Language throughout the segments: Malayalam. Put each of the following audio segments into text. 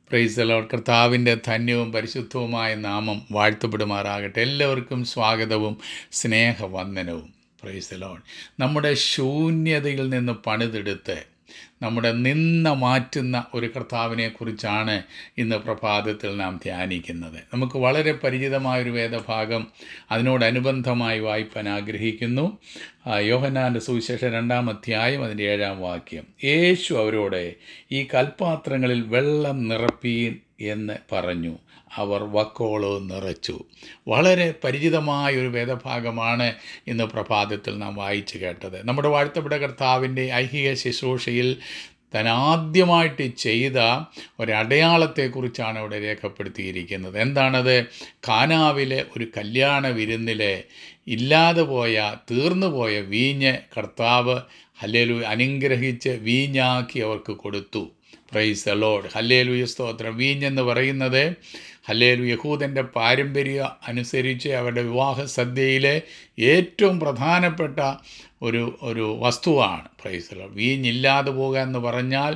പ്രൈസലോ കർത്താവിൻ്റെ ധന്യവും പരിശുദ്ധവുമായ നാമം വാഴ്ത്തപ്പെടുമാറാകട്ടെ എല്ലാവർക്കും സ്വാഗതവും സ്നേഹവന്ദനവും പ്രൈസലോൺ നമ്മുടെ ശൂന്യതയിൽ നിന്ന് പണിതെടുത്ത് നമ്മുടെ നിന്ന മാറ്റുന്ന ഒരു കർത്താവിനെ കുറിച്ചാണ് ഇന്ന് പ്രഭാതത്തിൽ നാം ധ്യാനിക്കുന്നത് നമുക്ക് വളരെ പരിചിതമായൊരു വേദഭാഗം അതിനോടനുബന്ധമായി വായിപ്പാൻ ആഗ്രഹിക്കുന്നു ആ, യോഹന്നാൻ്റെ സുവിശേഷം രണ്ടാം അധ്യായം അതിൻ്റെ ഏഴാം വാക്യം യേശു അവരോട് ഈ കൽപ്പാത്രങ്ങളിൽ വെള്ളം നിറപ്പീൻ എന്ന് പറഞ്ഞു അവർ വക്കോളോ നിറച്ചു വളരെ പരിചിതമായ ഒരു വേദഭാഗമാണ് ഇന്ന് പ്രഭാതത്തിൽ നാം വായിച്ചു കേട്ടത് നമ്മുടെ വാഴ്ത്തപ്പെട്ട കർത്താവിൻ്റെ ഐഹിക ശുശ്രൂഷയിൽ താൻ ആദ്യമായിട്ട് ചെയ്ത ഒരടയാളത്തെക്കുറിച്ചാണ് ഇവിടെ രേഖപ്പെടുത്തിയിരിക്കുന്നത് എന്താണത് കാനാവിലെ ഒരു കല്യാണ വിരുന്നിലെ ഇല്ലാതെ പോയ തീർന്നു പോയ വീഞ്ഞ് കർത്താവ് ഹല്ലേലു അനുഗ്രഹിച്ച് വീഞ്ഞാക്കി അവർക്ക് കൊടുത്തു പ്രൈസ് ദ ലോഡ് ഹല്ലേലുയ സ്തോത്രം വീഞ്ഞെന്ന് പറയുന്നത് ഹല്ലേലു യഹൂദൻ്റെ പാരമ്പര്യ അനുസരിച്ച് അവരുടെ വിവാഹ സദ്യയിലെ ഏറ്റവും പ്രധാനപ്പെട്ട ഒരു ഒരു വസ്തുവാണ് പ്രൈസ് ദ ലോഡ് വീഞ്ഞില്ലാതെ പോകുക എന്ന് പറഞ്ഞാൽ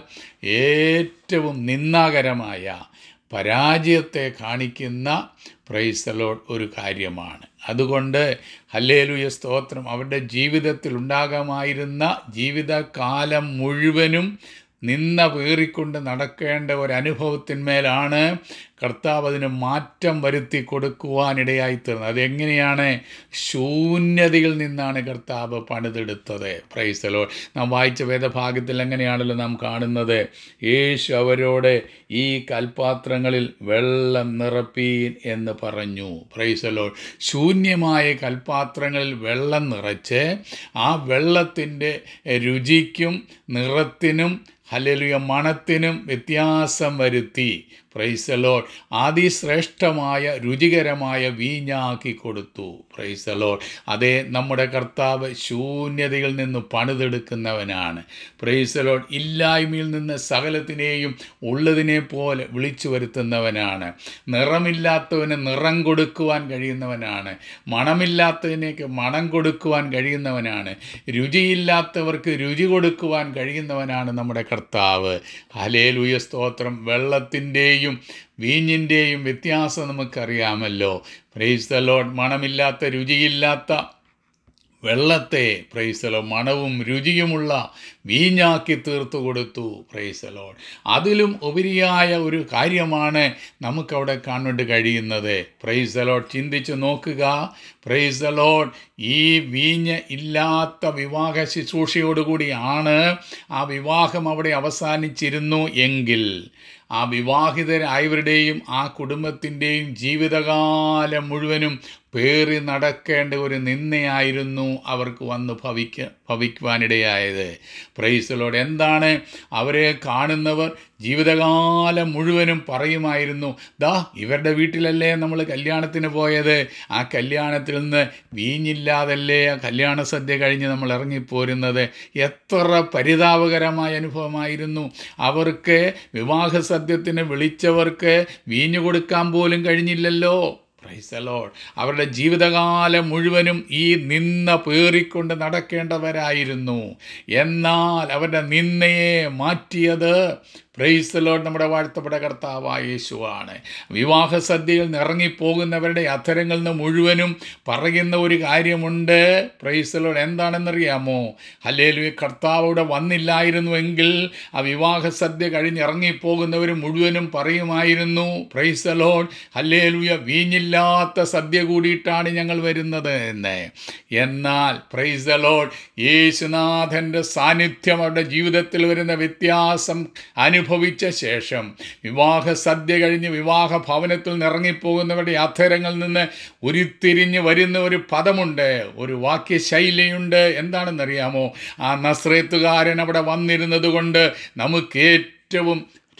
ഏറ്റവും നിന്ദാകരമായ പരാജയത്തെ കാണിക്കുന്ന പ്രൈസലോഡ് ഒരു കാര്യമാണ് അതുകൊണ്ട് ഹല്ലേലുയ സ്തോത്രം അവരുടെ ജീവിതത്തിൽ ഉണ്ടാകാമായിരുന്ന ജീവിതകാലം മുഴുവനും നിന്ന പേറിക്കൊണ്ട് നടക്കേണ്ട ഒരു അനുഭവത്തിന്മേലാണ് കർത്താവ് അതിന് മാറ്റം വരുത്തി കൊടുക്കുവാനിടയായി തീർന്നത് അതെങ്ങനെയാണ് ശൂന്യതയിൽ നിന്നാണ് കർത്താവ് പണിതെടുത്തത് പ്രൈസലോ നാം വായിച്ച വേദഭാഗത്തിൽ എങ്ങനെയാണല്ലോ നാം കാണുന്നത് യേശു അവരോട് ഈ കൽപാത്രങ്ങളിൽ വെള്ളം നിറപ്പീൻ എന്ന് പറഞ്ഞു പ്രൈസലോ ശൂന്യമായ കൽപാത്രങ്ങളിൽ വെള്ളം നിറച്ച് ആ വെള്ളത്തിൻ്റെ രുചിക്കും നിറത്തിനും ഹല്ലേലൂയ മണത്തിനും വ്യത്യാസം വരുത്തി പ്രൈസലോൾ അതിശ്രേഷ്ഠമായ രുചികരമായ വീഞ്ഞാക്കി കൊടുത്തു പ്രൈസലോൾ അതേ നമ്മുടെ കർത്താവ് ശൂന്യതയിൽ നിന്ന് പണിതെടുക്കുന്നവനാണ് പ്രൈസലോൾ ഇല്ലായ്മയിൽ നിന്ന് സകലത്തിനെയും ഉള്ളതിനെ പോലെ വിളിച്ചു വരുത്തുന്നവനാണ് നിറമില്ലാത്തവന് നിറം കൊടുക്കുവാൻ കഴിയുന്നവനാണ് മണമില്ലാത്തതിനേക്ക് മണം കൊടുക്കുവാൻ കഴിയുന്നവനാണ് രുചിയില്ലാത്തവർക്ക് രുചി കൊടുക്കുവാൻ കഴിയുന്നവനാണ് നമ്മുടെ കർത്താവ് ഹലേലുയ സ്തോത്രം വെള്ളത്തിൻ്റെയും വീഞ്ഞിൻ്റെയും വ്യത്യാസം നമുക്കറിയാമല്ലോ പ്രൈസ് ദ ലോഡ് മണമില്ലാത്ത രുചിയില്ലാത്ത വെള്ളത്തെ പ്രൈസലോ മണവും രുചിയുമുള്ള വീഞ്ഞാക്കി തീർത്തു കൊടുത്തു പ്രൈസലോൺ അതിലും ഉപരിയായ ഒരു കാര്യമാണ് നമുക്കവിടെ കാണേണ്ടി കഴിയുന്നത് പ്രൈസലോഡ് ചിന്തിച്ച് നോക്കുക പ്രൈസലോഡ് ഈ വീഞ്ഞ് ഇല്ലാത്ത വിവാഹ ശുശ്രൂഷയോടുകൂടിയാണ് ആ വിവാഹം അവിടെ അവസാനിച്ചിരുന്നു എങ്കിൽ ആ വിവാഹിതരായവരുടെയും ആ കുടുംബത്തിൻ്റെയും ജീവിതകാലം മുഴുവനും പേറി നടക്കേണ്ട ഒരു നിന്നയായിരുന്നു അവർക്ക് വന്ന് ഭവിക്ക ഭവിക്കുവാനിടയായത് പ്രൈസലോട് എന്താണ് അവരെ കാണുന്നവർ ജീവിതകാലം മുഴുവനും പറയുമായിരുന്നു ദാ ഇവരുടെ വീട്ടിലല്ലേ നമ്മൾ കല്യാണത്തിന് പോയത് ആ കല്യാണത്തിൽ നിന്ന് വീഞ്ഞില്ലാതല്ലേ ആ കല്യാണ സദ്യ കഴിഞ്ഞ് നമ്മൾ ഇറങ്ങിപ്പോരുന്നത് എത്ര പരിതാപകരമായ അനുഭവമായിരുന്നു അവർക്ക് വിവാഹ സദ്യത്തിന് വിളിച്ചവർക്ക് വീഞ്ഞു കൊടുക്കാൻ പോലും കഴിഞ്ഞില്ലല്ലോ പ്രൈസലോൾ അവരുടെ ജീവിതകാലം മുഴുവനും ഈ നിന്ന പേറിക്കൊണ്ട് നടക്കേണ്ടവരായിരുന്നു എന്നാൽ അവരുടെ നിന്നയെ മാറ്റിയത് പ്രൈസലോഡ് നമ്മുടെ വാഴ്ത്തപ്പെട്ട കർത്താവായ യേശുവാണ് വിവാഹ സദ്യയിൽ നിന്ന് ഇറങ്ങിപ്പോകുന്നവരുടെ അധരങ്ങളിൽ നിന്ന് മുഴുവനും പറയുന്ന ഒരു കാര്യമുണ്ട് പ്രൈസലോഡ് എന്താണെന്നറിയാമോ ഹല്ലേലു കർത്താവിടെ വന്നില്ലായിരുന്നുവെങ്കിൽ ആ വിവാഹ സദ്യ കഴിഞ്ഞ് ഇറങ്ങിപ്പോകുന്നവർ മുഴുവനും പറയുമായിരുന്നു പ്രൈസലോഡ് ഹല്ലേലുയ വീഞ്ഞില്ലാത്ത സദ്യ കൂടിയിട്ടാണ് ഞങ്ങൾ വരുന്നത് എന്ന് എന്നാൽ പ്രൈസലോഡ് യേശുനാഥൻ്റെ സാന്നിധ്യം അവരുടെ ജീവിതത്തിൽ വരുന്ന വ്യത്യാസം അനുഭവിച്ച ശേഷം വിവാഹ സദ്യ കഴിഞ്ഞ് വിവാഹ ഭവനത്തിൽ നിന്ന് ഇറങ്ങിപ്പോകുന്നവരുടെ അധരങ്ങളിൽ നിന്ന് ഉരുത്തിരിഞ്ഞ് വരുന്ന ഒരു പദമുണ്ട് ഒരു വാക്യശൈലിയുണ്ട് എന്താണെന്നറിയാമോ ആ നസ്രേത്തുകാരൻ അവിടെ വന്നിരുന്നത് കൊണ്ട് നമുക്ക് ഏറ്റവും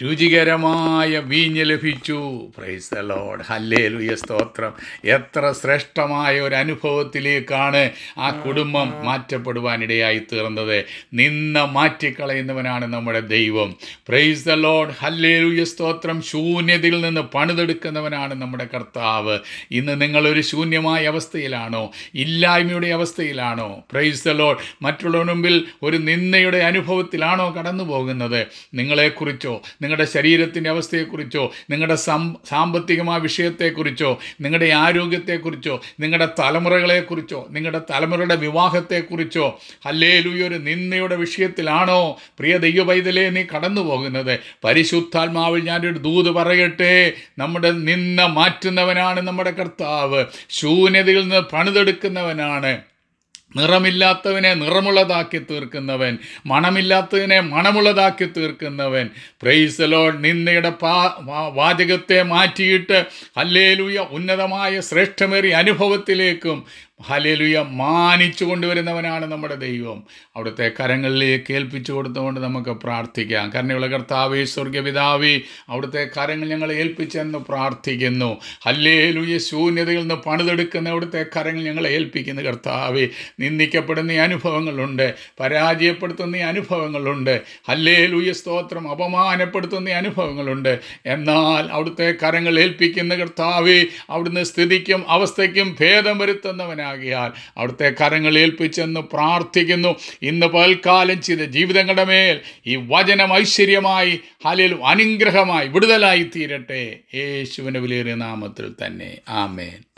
രുചികരമായ വീഞ്ഞ് ലഭിച്ചു പ്രൈസ് ദ ലോഡ് ഹല്ലേലുയ സ്തോത്രം എത്ര ശ്രേഷ്ഠമായ ഒരു അനുഭവത്തിലേക്കാണ് ആ കുടുംബം മാറ്റപ്പെടുവാനിടയായി തീർന്നത് നിന്ന മാറ്റിക്കളയുന്നവനാണ് നമ്മുടെ ദൈവം പ്രൈസ് ദ ലോഡ് ഹല്ലേലുയ സ്തോത്രം ശൂന്യതയിൽ നിന്ന് പണിതെടുക്കുന്നവനാണ് നമ്മുടെ കർത്താവ് ഇന്ന് നിങ്ങളൊരു ശൂന്യമായ അവസ്ഥയിലാണോ ഇല്ലായ്മയുടെ അവസ്ഥയിലാണോ പ്രൈസ് ദ ലോഡ് മറ്റുള്ള മുമ്പിൽ ഒരു നിന്നയുടെ അനുഭവത്തിലാണോ കടന്നു പോകുന്നത് നിങ്ങളെക്കുറിച്ചോ നിങ്ങളുടെ നിങ്ങളുടെ ശരീരത്തിൻ്റെ അവസ്ഥയെക്കുറിച്ചോ നിങ്ങളുടെ സം സാമ്പത്തികമായ വിഷയത്തെക്കുറിച്ചോ നിങ്ങളുടെ ആരോഗ്യത്തെക്കുറിച്ചോ നിങ്ങളുടെ തലമുറകളെക്കുറിച്ചോ നിങ്ങളുടെ തലമുറയുടെ വിവാഹത്തെക്കുറിച്ചോ അല്ലേ ഒരു നിന്ദയുടെ വിഷയത്തിലാണോ പ്രിയ ദൈവവൈതലേ നീ കടന്നു പോകുന്നത് പരിശുദ്ധാത്മാവിൽ ഞാനൊരു ദൂത് പറയട്ടെ നമ്മുടെ നിന്ന മാറ്റുന്നവനാണ് നമ്മുടെ കർത്താവ് ശൂന്യതയിൽ നിന്ന് പണിതെടുക്കുന്നവനാണ് നിറമില്ലാത്തവനെ നിറമുള്ളതാക്കി തീർക്കുന്നവൻ മണമില്ലാത്തതിനെ മണമുള്ളതാക്കി തീർക്കുന്നവൻ പ്രൈസലോൺ നിന്നയുടെ പാ വാ- വാചകത്തെ മാറ്റിയിട്ട് ഹല്ലേലൂയ ഉന്നതമായ ശ്രേഷ്ഠമേറിയ അനുഭവത്തിലേക്കും ഹല്ലേലൂയ മാനിച്ചു കൊണ്ടുവരുന്നവനാണ് നമ്മുടെ ദൈവം അവിടുത്തെ കരങ്ങളിലേക്ക് ഏൽപ്പിച്ചു കൊടുത്തുകൊണ്ട് നമുക്ക് പ്രാർത്ഥിക്കാം കരുണയുള്ള കർത്താവേ സ്വർഗപിതാവേ അവിടുത്തെ കരങ്ങൾ ഞങ്ങൾ ഏൽപ്പിച്ചെന്ന് പ്രാർത്ഥിക്കുന്നു ഹല്ലേലൂയ ശൂന്യതയിൽ നിന്ന് പണിതെടുക്കുന്ന അവിടുത്തെ കരങ്ങൾ ഞങ്ങളെ ഏൽപ്പിക്കുന്ന കർത്താവേ നിന്ദിക്കപ്പെടുന്ന ഈ അനുഭവങ്ങളുണ്ട് പരാജയപ്പെടുത്തുന്ന ഈ അനുഭവങ്ങളുണ്ട് ഹല്ലേലൂയ സ്തോത്രം അപമാനപ്പെടുത്തുന്ന ഈ അനുഭവങ്ങളുണ്ട് എന്നാൽ അവിടുത്തെ കരങ്ങൾ ഏൽപ്പിക്കുന്ന കർത്താവേ അവിടുന്ന് സ്ഥിതിക്കും അവസ്ഥയ്ക്കും ഭേദം വരുത്തുന്നവനാകിയാൽ അവിടുത്തെ കരങ്ങൾ ഏൽപ്പിച്ചെന്ന് പ്രാർത്ഥിക്കുന്നു ഇന്ന് പൽക്കാലം ചെയ്ത ജീവിതങ്ങളുടെ മേൽ ഈ വചനം ഐശ്വര്യമായി ഹലിലും അനുഗ്രഹമായി വിടുതലായി തീരട്ടെ യേശുവിൻ്റെ വിലയേറിയ നാമത്തിൽ തന്നെ ആമേൻ